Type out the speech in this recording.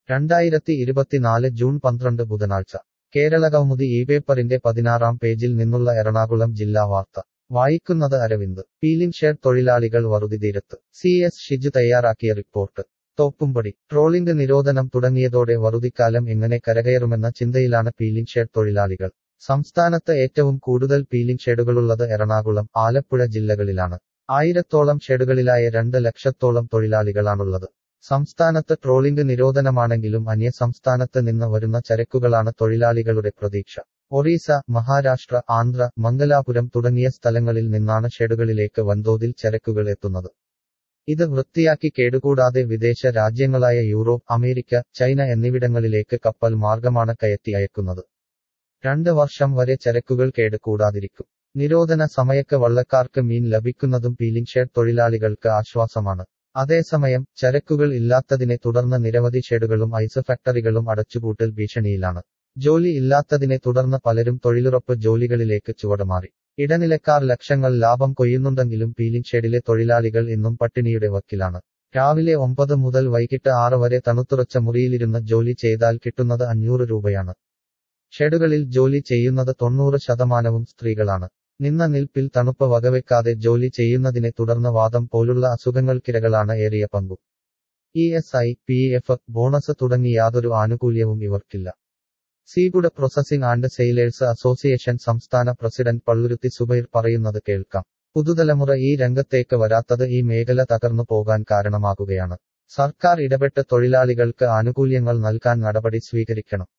രണ്ടായിരത്തി ഇരുപത്തിനാല് ജൂൺ പന്ത്രണ്ട് ബുധനാഴ്ച കേരളകൗമുദി ഈ പേപ്പറിന്റെ പതിനാറാം പേജിൽ നിന്നുള്ള എറണാകുളം ജില്ലാ വാർത്ത വായിക്കുന്നത് അരവിന്ദ് പീലിംഗ് ഷെഡ് തൊഴിലാളികൾ വറുതിതീരത്ത് സി എസ് ഷിജു തയ്യാറാക്കിയ റിപ്പോർട്ട് തോപ്പുംപടി ട്രോളിംഗ് നിരോധനം തുടങ്ങിയതോടെ വറുതിക്കാലം എങ്ങനെ കരകയറുമെന്ന ചിന്തയിലാണ് പീലിംഗ് ഷെഡ് തൊഴിലാളികൾ സംസ്ഥാനത്ത് ഏറ്റവും കൂടുതൽ പീലിംഗ് ഷെഡുകളുള്ളത് എറണാകുളം ആലപ്പുഴ ജില്ലകളിലാണ് ആയിരത്തോളം ഷെഡുകളിലായ രണ്ട് ലക്ഷത്തോളം തൊഴിലാളികളാണുള്ളത് സംസ്ഥാനത്ത് ട്രോളിംഗ് നിരോധനമാണെങ്കിലും അന്യ സംസ്ഥാനത്ത് നിന്ന് വരുന്ന ചരക്കുകളാണ് തൊഴിലാളികളുടെ പ്രതീക്ഷ ഒറീസ മഹാരാഷ്ട്ര ആന്ധ്ര മംഗലാപുരം തുടങ്ങിയ സ്ഥലങ്ങളിൽ നിന്നാണ് ഷെഡുകളിലേക്ക് വൻതോതിൽ ചരക്കുകൾ എത്തുന്നത് ഇത് വൃത്തിയാക്കി കേടുകൂടാതെ വിദേശ രാജ്യങ്ങളായ യൂറോപ്പ് അമേരിക്ക ചൈന എന്നിവിടങ്ങളിലേക്ക് കപ്പൽ മാർഗമാണ് കയറ്റി അയക്കുന്നത് രണ്ട് വർഷം വരെ ചരക്കുകൾ കേടുകൂടാതിരിക്കും നിരോധന സമയത്ത് വള്ളക്കാർക്ക് മീൻ ലഭിക്കുന്നതും പീലിംഗ് ഷെഡ് തൊഴിലാളികൾക്ക് ആശ്വാസമാണ് അതേസമയം ചരക്കുകൾ ഇല്ലാത്തതിനെ തുടർന്ന് നിരവധി ഷെഡുകളും ഐസ് ഫാക്ടറികളും അടച്ചുപൂട്ടൽ ഭീഷണിയിലാണ് ജോലി ഇല്ലാത്തതിനെ തുടർന്ന് പലരും തൊഴിലുറപ്പ് ജോലികളിലേക്ക് ചുവടുമാറി ഇടനിലക്കാർ ലക്ഷങ്ങൾ ലാഭം കൊയ്യുന്നുണ്ടെങ്കിലും പീലിംഗ് ഷെഡിലെ തൊഴിലാളികൾ ഇന്നും പട്ടിണിയുടെ വക്കിലാണ് രാവിലെ ഒമ്പത് മുതൽ വൈകിട്ട് ആറ് വരെ തണുത്തുറച്ച മുറിയിലിരുന്ന് ജോലി ചെയ്താൽ കിട്ടുന്നത് അഞ്ഞൂറ് രൂപയാണ് ഷെഡുകളിൽ ജോലി ചെയ്യുന്നത് തൊണ്ണൂറ് ശതമാനവും സ്ത്രീകളാണ് നിന്ന നിൽപ്പിൽ തണുപ്പ് വകവെക്കാതെ ജോലി ചെയ്യുന്നതിനെ തുടർന്ന് വാദം പോലുള്ള അസുഖങ്ങൾക്കിരകളാണ് ഏറിയ പങ്കും E S I P F bonus തുടങ്ങി യാതൊരു ആനുകൂല്യവും ഇവർക്കില്ല seafood processing and sailors association സംസ്ഥാന പ്രസിഡന്റ് പള്ളുരുത്തി സുബൈർ പറയുന്നത് കേൾക്കാം പുതുതലമുറ ഈ രംഗത്തേക്ക് വരാത്തത് ഈ മേഖല തകർന്നു പോകാൻ കാരണമാകുകയാണ് സർക്കാർ ഇടപെട്ട് തൊഴിലാളികൾക്ക് ആനുകൂല്യങ്ങൾ നൽകാൻ നടപടി സ്വീകരിക്കണം